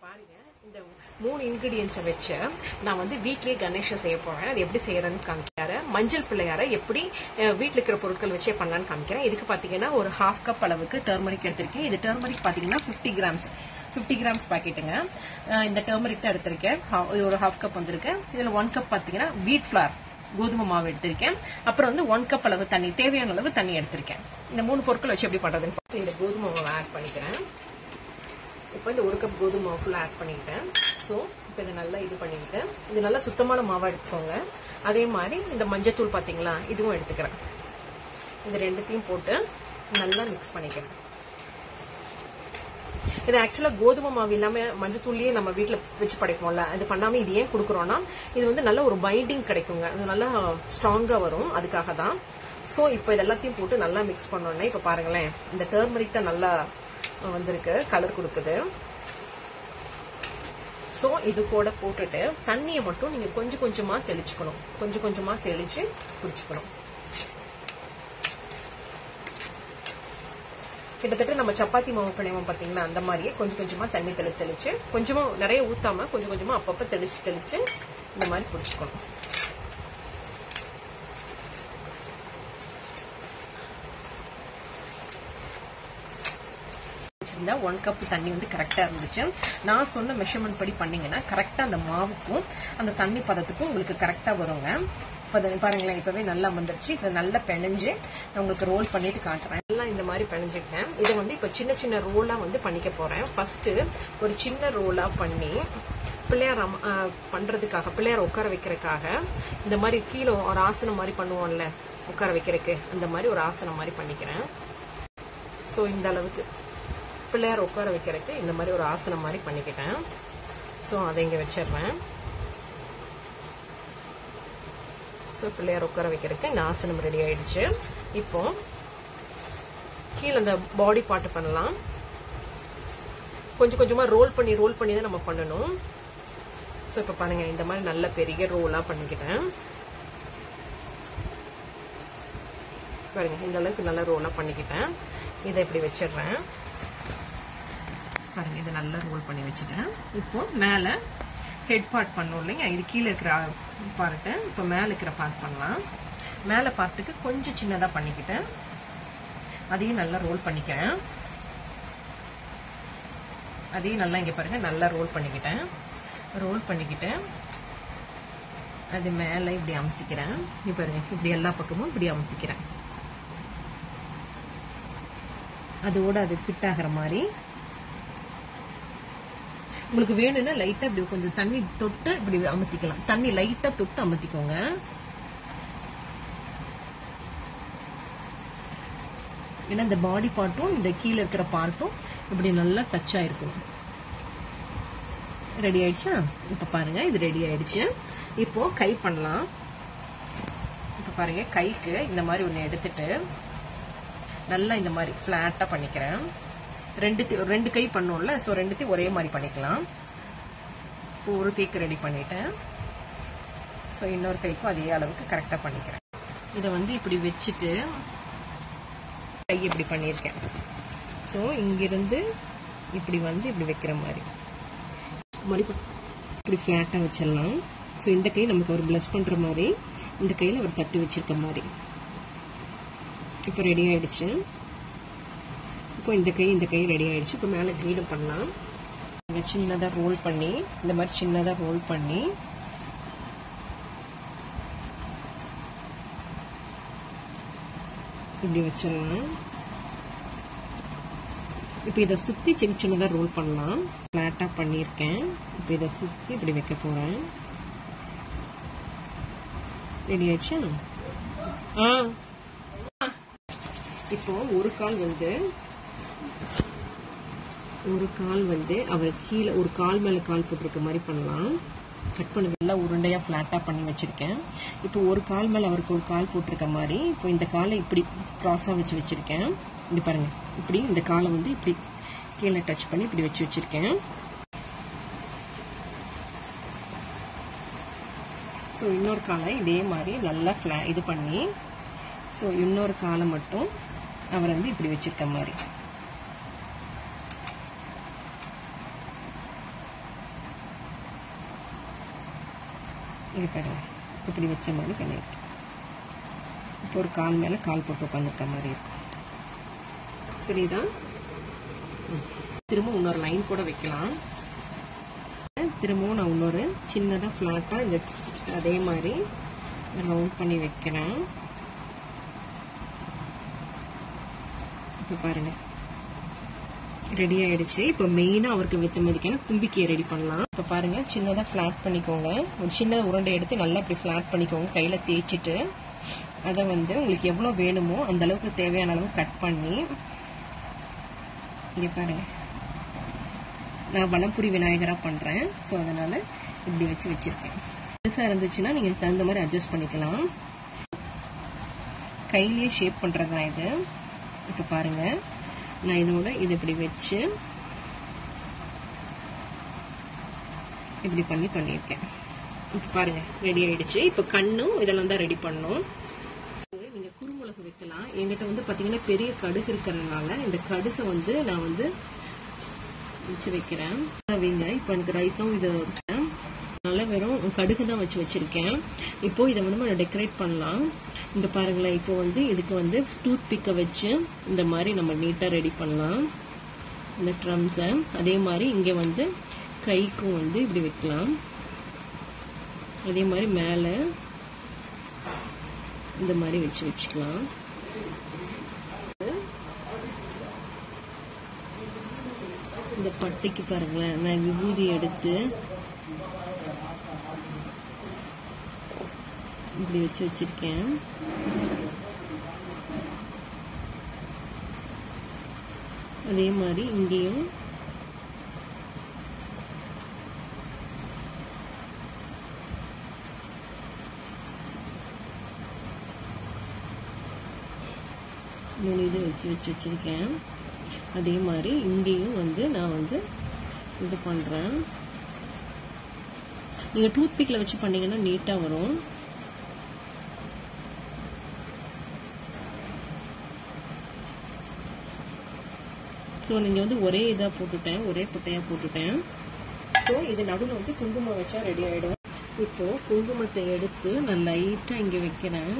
பாருங்க இந்த மூணு இன்கிரீடியன்ஸை வச்சு நான் வந்து வீட்லயே கணேஷை செய்ய போறேன் அது எப்படி செய்யறேன்னு காமிக்கிறாரு மஞ்சள் பிள்ளையார எப்படி அஹ், வீட்ல இருக்கிற பொருட்கள் வச்சே பண்ணலான்னு காமிக்கிறேன் இதுக்கு பாத்தீங்கன்னா ஒரு ஹாஃப் கப் அளவுக்கு டர்மரிக் எடுத்திருக்கேன் இது டர்மரிக் பாத்தீங்கன்னா 50 கிராம்ஸ் 50 கிராம்ஸ் பாக்கெட்டுங்க அஹ், இந்த டர்மரிக் தான் எடுத்திருக்கேன் ஹா- இது ஒரு ஹாஃப் கப் வந்திருக்கு இதுல ஒன் கப் பாத்தீங்கன்னா வீட் ஃபிளார் கோதுமை மாவு எடுத்திருக்கேன் அப்புறம் வந்து ஒன் கப் அளவு தண்ணி தேவையான அளவு தண்ணி எடுத்திருக்கேன் இந்த மூணு பொருட்கள் வச்சு எப்படி பண்றதுன்னு பார்த்து இந்த கோதுமை மாவை ஆட் பண்ணிக்கிறேன் இப்போ இந்த ஒரு கப் கோதுமை மாவு ஃபுல்லாக ஆட் பண்ணிக்கிட்டேன் ஸோ இப்போ இதை நல்லா இது பண்ணிக்கிட்டேன் இது நல்லா சுத்தமான மாவாக எடுத்துக்கோங்க அதே மாதிரி இந்த மஞ்சத்தூள் பார்த்தீங்களா இதுவும் எடுத்துக்கிறேன் இது ரெண்டுத்தையும் போட்டு நல்லா மிக்ஸ் பண்ணிக்கிறேன் இது ஆக்சுவலாக கோதுமை மாவு இல்லாமல் மஞ்சத்தூள்லேயே நம்ம வீட்டில் வச்சு படைப்போம்ல இது பண்ணாமல் இது ஏன் கொடுக்குறோன்னா இது வந்து நல்ல ஒரு பைண்டிங் கிடைக்குங்க அது நல்லா ஸ்ட்ராங்காக வரும் அதுக்காக தான் ஸோ இப்போ இது எல்லாத்தையும் போட்டு நல்லா மிக்ஸ் பண்ணோன்னே இப்போ பாருங்களேன் இந்த டர்மரிக் தான் நல்லா வந்திருக்கு கலர் கொடுக்குது ஸோ இது கூட போட்டுட்டு தண்ணியை மட்டும் நீங்கள் கொஞ்சம் கொஞ்சமாக தெளிச்சுக்கணும் கொஞ்சம் கொஞ்சமாக தெளிச்சு குடிச்சுக்கணும் கிட்டத்தட்ட நம்ம சப்பாத்தி மாவு பிணைவோம் பார்த்தீங்களா அந்த மாதிரியே கொஞ்சம் கொஞ்சமாக தண்ணி தெளிச்சு தெளிச்சு கொஞ்சமாக நிறைய ஊற்றாம கொஞ்சம் கொஞ்சமாக அப்பப்போ தெளிச்சு தெளிச்சு இந்த மாதிரி குடிச்சுக்கணும் வச்சிருந்தா ஒன் கப் தண்ணி வந்து கரெக்டாக இருந்துச்சு நான் சொன்ன மெஷர்மெண்ட் படி பண்ணீங்கன்னா கரெக்டாக அந்த மாவுக்கும் அந்த தண்ணி பதத்துக்கும் உங்களுக்கு கரெக்டாக வருங்க இப்போ இதை பாருங்களேன் இப்போவே நல்லா வந்துருச்சு இதை நல்லா பிணைஞ்சு நான் உங்களுக்கு ரோல் பண்ணிட்டு காட்டுறேன் எல்லாம் இந்த மாதிரி பிணைஞ்சிட்டேன் இதை வந்து இப்போ சின்ன சின்ன ரோலாக வந்து பண்ணிக்க போகிறேன் ஃபர்ஸ்ட்டு ஒரு சின்ன ரோலாக பண்ணி பிள்ளையார் அம- ஆ, பண்றதுக்காக பிள்ளையார் உட்கார வைக்கிறதுக்காக இந்த மாதிரி கீழே ஒரு ஆசனம் மாதிரி பண்ணுவோம்ல உட்கார வைக்கிறதுக்கு அந்த மாதிரி ஒரு ஆசனம் மாதிரி பண்ணிக்கிறேன் ஸோ இந்த அளவுக்கு பிள்ளையார் உட்கார வைக்கிறதுக்கு இந்த மாதிரி ஒரு ஆசனம் மாதிரி பண்ணிக்கிட்டேன் ஸோ அதை இங்கே வச்சிடுறேன் ஸோ பிள்ளையார் உட்கார வைக்கிறதுக்கு இந்த ஆசனம் ரெடி ஆயிடுச்சு இப்போ கீழே இந்த பாடி பாட்டு பண்ணலாம் கொஞ்சம் கொஞ்சமாக ரோல் பண்ணி ரோல் பண்ணி தான் நம்ம பண்ணணும் ஸோ இப்போ பாருங்க இந்த மாதிரி நல்ல பெரிய ரோலாக பண்ணிக்கிட்டேன் பாருங்க இந்த அளவுக்கு நல்ல ரோலாக பண்ணிக்கிட்டேன் இதை இப்படி வச்சிடுறேன் பாருங்க இதை நல்லா ரோல் பண்ணி வச்சுட்டேன் இப்போ மேலே ஹெட் பார்ட் பண்ணோம் இல்லைங்க இது கீழே இருக்கிற பார்ட்டு இப்போ மேலே இருக்கிற பார்ட் பண்ணலாம் மேலே பார்ட்டுக்கு கொஞ்சம் சின்னதாக பண்ணிக்கிட்டேன் அதையும் நல்லா ரோல் பண்ணிக்கிறேன் அதையும் நல்லா இங்கே பாருங்க நல்லா ரோல் பண்ணிக்கிட்டேன் ரோல் பண்ணிக்கிட்டேன் அது மேலே இப்படி அமுத்திக்கிறேன் இங்க பாருங்க இப்படி எல்லா பக்கமும் இப்படி அமுத்திக்கிறேன் அதோட அது ஃபிட் ஆகிற மாதிரி உங்களுக்கு வேணும்னா லைட்டா இப்படி கொஞ்சம் தண்ணி தொட்டு இப்படி அமுத்திக்கலாம் தண்ணி லைட்டா தொட்டு அமுத்திக்கோங்க ஏன்னா இந்த பாடி பார்ட்டும் இந்த கீழே இருக்கிற பார்ட்டும் இப்படி நல்லா டச் ஆயிருக்கும் ரெடி ஆயிடுச்சா இப்ப பாருங்க இது ரெடி ஆயிடுச்சு இப்போ கை பண்ணலாம் இப்ப பாருங்க கைக்கு இந்த மாதிரி ஒன்று எடுத்துட்டு நல்லா இந்த மாதிரி ஃப்ளாட்டா பண்ணிக்கிறேன் ரெண்டு ரெண்டு கை பண்ணோம்ல ஸோ ரெண்டுத்தையும் ஒரே மாதிரி பண்ணிக்கலாம் இப்போ ஒரு கைக்கு ரெடி பண்ணிட்டேன் ஸோ இன்னொரு கைக்கும் அதே அளவுக்கு கரெக்டாக பண்ணிக்கிறேன் இதை வந்து இப்படி வச்சுட்டு கை இப்படி பண்ணியிருக்கேன் ஸோ இங்கிருந்து இப்படி வந்து இப்படி வைக்கிற மாதிரி மாதிரி ப- இப்படி ஃப்ளாட்டாக வச்சிடலாம் ஸோ இந்த கை நமக்கு ஒரு ப்ளஸ் பண்ணுற மாதிரி இந்த கையில் ஒரு தட்டு வச்சிருக்க மாதிரி இப்போ ரெடி ஆயிடுச்சு இப்போ இந்த கை இந்த கை ரெடி ஆயிடுச்சு இப்போ மேலே கிரீடம் பண்ணலாம் இங்கே சின்னதாக ரோல் பண்ணி இந்த மாதிரி சின்னதாக ரோல் பண்ணி இப்படி வச்சிடலாம் இப்போ இதை சுற்றி சின்ன சின்னதாக ரோல் பண்ணலாம் ஃப்ளாட்டாக பண்ணியிருக்கேன் இப்போ இதை சுற்றி இப்படி வைக்க போகிறேன் ரெடி ஆயிடுச்சா ஆ இப்போ ஒரு கால் வந்து ஒரு கால் வந்து அவர் கீழே ஒரு கால் மேலே கால் போட்டிருக்க மாதிரி பண்ணலாம் கட் பண்ணி நல்லா உருண்டையாக ஃப்ளாட்டாக பண்ணி வச்சுருக்கேன் இப்போ ஒரு கால் மேலே அவருக்கு ஒரு கால் போட்டிருக்க மாதிரி இப்போ இந்த காலை இப்படி க்ராஸாக வச்சு வச்சுருக்கேன் இப்படி பாருங்கள் இப்படி இந்த காலை வந்து இப்படி கீழே டச் பண்ணி இப்படி வச்சு வச்சுருக்கேன் ஸோ இன்னொரு காலை இதே மாதிரி நல்லா ஃப்ளா இது பண்ணி ஸோ இன்னொரு காலை மட்டும் அவர் வந்து இப்படி வச்சிருக்க மாதிரி இங்கே பாருங்க இப்படி வச்ச மாதிரி பண்ணியிருக்கேன் இப்போ ஒரு கால் மேலே கால் போட்டு உட்காந்துருக்க மாதிரி இருக்கும் சரிதா ம். திரும்ப இன்னொரு லைன் கூட வைக்கலாம் திரும்பவும் நான் இன்னொரு சின்னதாக ஃப்ளாட்டாக இந்த அதே மாதிரி ரவுண்ட் பண்ணி வைக்கிறேன் இப்போ பாருங்க ரெடி ஆயிடுச்சு இப்போ மெயினாக அவருக்கு வித்த மாதிரிக்கான தும்பிக்கையை ரெடி பண்ணலாம் இப்போ பாருங்க சின்னதாக ஃப்ளாட் பண்ணிக்கோங்க ஒரு சின்ன உருண்டை எடுத்து நல்லா இப்படி ஃப்ளாட் பண்ணிக்கோங்க கையில் தேய்ச்சிட்டு அதை வந்து உங்களுக்கு எவ்வளோ வேணுமோ அந்த அளவுக்கு தேவையான அளவு கட் பண்ணி இங்கே பாருங்க நான் வலம்புரி விநாயகராக பண்ணுறேன் ஸோ அதனால் இப்படி வச்சு வச்சுருக்கேன் பெருசாக இருந்துச்சுன்னா நீங்கள் தகுந்த மாதிரி அட்ஜஸ்ட் பண்ணிக்கலாம் கையிலேயே ஷேப் பண்ணுறது தான் இது இப்போ பாருங்கள் நான் இதோட இது இப்படி வச்சு இப்படி பண்ணி பண்ணியிருக்கேன் இப்போ பாருங்க ரெடி ஆயிடுச்சு இப்போ கண்ணும் இதெல்லாம் தான் ரெடி பண்ணோம் நீங்கள் குறுமிளகு வைக்கலாம் என்கிட்ட வந்து பார்த்தீங்கன்னா பெரிய கடுகு இருக்கிறதுனால இந்த கடுகை வந்து நான் வந்து வச்சு வைக்கிறேன் வைங்க இப்போ எனக்கு ரைட்டும் இது நல்லா வெறும் கடுகு தான் வச்சு வச்சிருக்கேன் இப்போ இதை வந்து நம்ம டெக்கரேட் பண்ணலாம் இந்த பாருங்களேன் இப்போ வந்து இதுக்கு வந்து டூத் பிக்கை வச்சு இந்த மாதிரி நம்ம நீட்டாக ரெடி பண்ணலாம் இந்த ட்ரம்ஸை அதே மாதிரி இங்கே வந்து கைக்கும் வந்து இப்படி வைக்கலாம் அதே மாதிரி மேலே இந்த மாதிரி வச்சு வச்சுக்கலாம் இந்த பட்டைக்கு பாருங்களேன் நான் விபூதி எடுத்து இப்படி வச்சு வச்சிருக்கேன் அதே மாதிரி இங்கேயும் மூணு இது வச்சு வச்சு வச்சிருக்கேன் அதே மாதிரி இங்கேயும் வந்து நான் வந்து இது பண்ணுறேன் நீங்கள் டூத் பிக்கில் வச்சு பண்ணீங்கன்னா நீட்டாக வரும் ஸோ நீங்கள் வந்து ஒரே இதாக போட்டுட்டேன் ஒரே புட்டையாக போட்டுட்டேன் ஸோ இது நடுவில் வந்து குங்குமம் வச்சா ரெடி ஆகிடும் இப்போ குங்குமத்தை எடுத்து நான் லைட்டாக இங்கே வைக்கிறேன்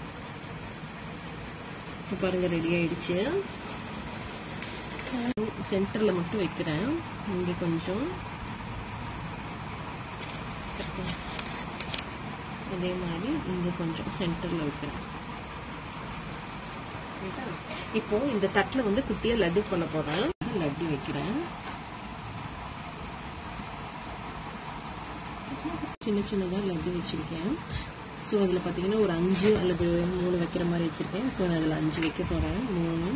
இப்போ பாருங்க ரெடி ஆயிடுச்சு சென்டரில் மட்டும் வைக்கிறேன் இங்கே கொஞ்சம் அதே மாதிரி இங்கே கொஞ்சம் சென்டரில் வைக்கிறேன் இப்போ இந்த தட்டில் வந்து குட்டியாக லட்டு பண்ண போகிறேன் லட்டு வைக்கிறேன் சின்ன சின்னதாக லட்டு வச்சுருக்கேன் ஸோ அதில் பார்த்தீங்கன்னா ஒரு அஞ்சு அல்லது மூணு வைக்கிற மாதிரி வச்சுருக்கேன் ஸோ நான் அதில் அஞ்சு வைக்க போகிறேன் மூணு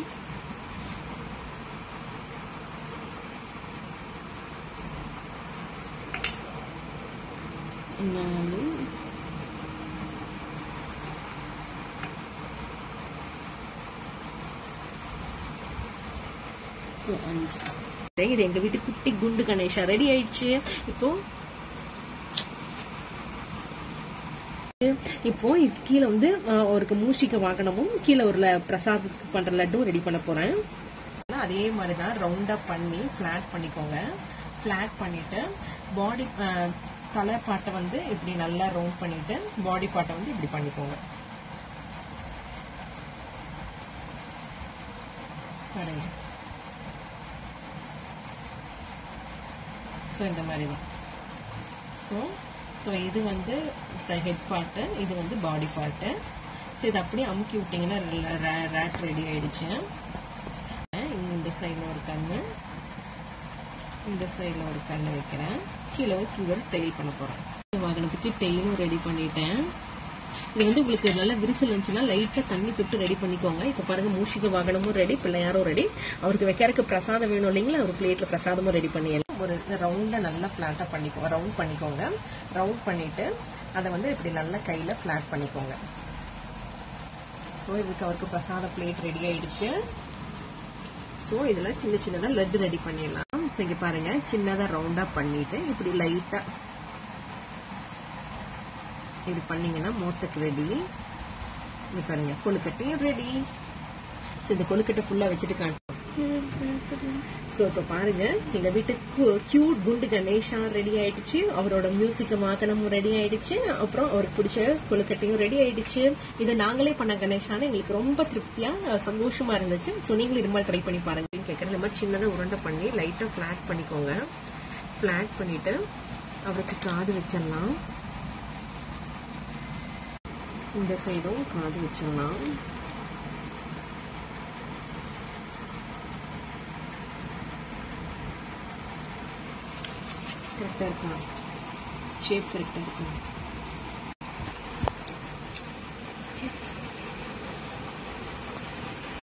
நாலு ஸோ அஞ்சு இது எங்கள் வீட்டு குட்டி குண்டு கணேஷா ரெடி ஆயிடுச்சு இப்போ இப்போ இது கீழே வந்து ஒரு மூஷிக்க வாகனமும் கீழே ஒரு பிரசாதத்துக்கு பண்ற லட்டும் ரெடி பண்ண போறேன் அதே மாதிரி தான் ரவுண்டா பண்ணி ஃபிளாட் பண்ணிக்கோங்க ஃபிளாட் பண்ணிட்டு பாடி தலை பாட்டை வந்து இப்படி நல்லா ரவுண்ட் பண்ணிட்டு பாடி பாட்டை வந்து இப்படி பண்ணிக்கோங்க பாருங்க ஸோ இந்த மாதிரி தான் ஸோ ஸோ இது வந்து ஹெட் பார்ட்டு இது வந்து பாடி பார்ட்டு ஸோ இது அப்படியே அமுக்கி விட்டிங்கன்னா ரேட் ரெடி ஆயிடுச்சு இந்த சைடில் ஒரு கண்ணு இந்த சைடில் ஒரு கண்ணு வைக்கிறேன் கீழே கீழே ஒரு டெயில் பண்ண போகிறேன் வாகனத்துக்கு டெயிலும் ரெடி பண்ணிட்டேன் இது வந்து உங்களுக்கு நல்ல விரிசல் இருந்துச்சுன்னா லைட்டாக தண்ணி தொட்டு ரெடி பண்ணிக்கோங்க இப்போ பாருங்க மூஷிக வாகனமும் ரெடி பிள்ளையாரும் ரெடி அவருக்கு வைக்கிறதுக்கு பிரசாதம் வேணும் இல்லைங்களா ஒரு பிளேட்டில் பிரசாதமும் ரெடி பண்ணிடலாம் ஒரு ரவுண்டை நல்லா ஃப்ளாட்டாக பண்ணிக்கோங்க ரவுண்ட் பண்ணிக்கோங்க ரவுண்ட் பண்ணிட்டு அதை வந்து இப்படி நல்லா கையில் ஃப்ளாட் பண்ணிக்கோங்க ஸோ இதுக்கு அவருக்கு பிரசாத பிளேட் ரெடி ஆயிடுச்சு ஸோ இதில் சின்ன சின்னதாக லட்டு ரெடி பண்ணிடலாம் ஸோ இங்கே பாருங்க சின்னதாக ரவுண்டாக பண்ணிட்டு இப்படி லைட்டாக இப்படி பண்ணீங்கன்னா மூத்தக்கு ரெடி இது பாருங்க கொழுக்கட்டையும் ரெடி ஸோ இந்த கொழுக்கட்டை ஃபுல்லாக வச்சுட்டு காட்டுவோம் ஸோ இப்போ பாருங்க எங்க வீட்டுக்கு கியூட் குண்டு கணேஷா ரெடி ஆயிடுச்சு அவரோட மியூசிக் வாகனமும் ரெடி ஆயிடுச்சு அப்புறம் அவருக்கு பிடிச்ச கொழுக்கட்டையும் ரெடி ஆயிடுச்சு இதை நாங்களே பண்ண கணேஷான்னு எங்களுக்கு ரொம்ப திருப்தியா அஹ், சந்தோஷமா இருந்துச்சு ஸோ நீங்களும் இது மாதிரி ட்ரை பண்ணி பாருங்க கேட்குறேன் இந்த மாதிரி சின்னதாக உருண்டை பண்ணி லைட்டாக ஃப்ளாட் பண்ணிக்கோங்க ஃப்ளாட் பண்ணிட்டு அவருக்கு காது வச்சிடலாம் இந்த சைடும் காது வச்சிடலாம் கரெக்டாக இருக்கா ஷேப் கரெக்டாக இருக்கா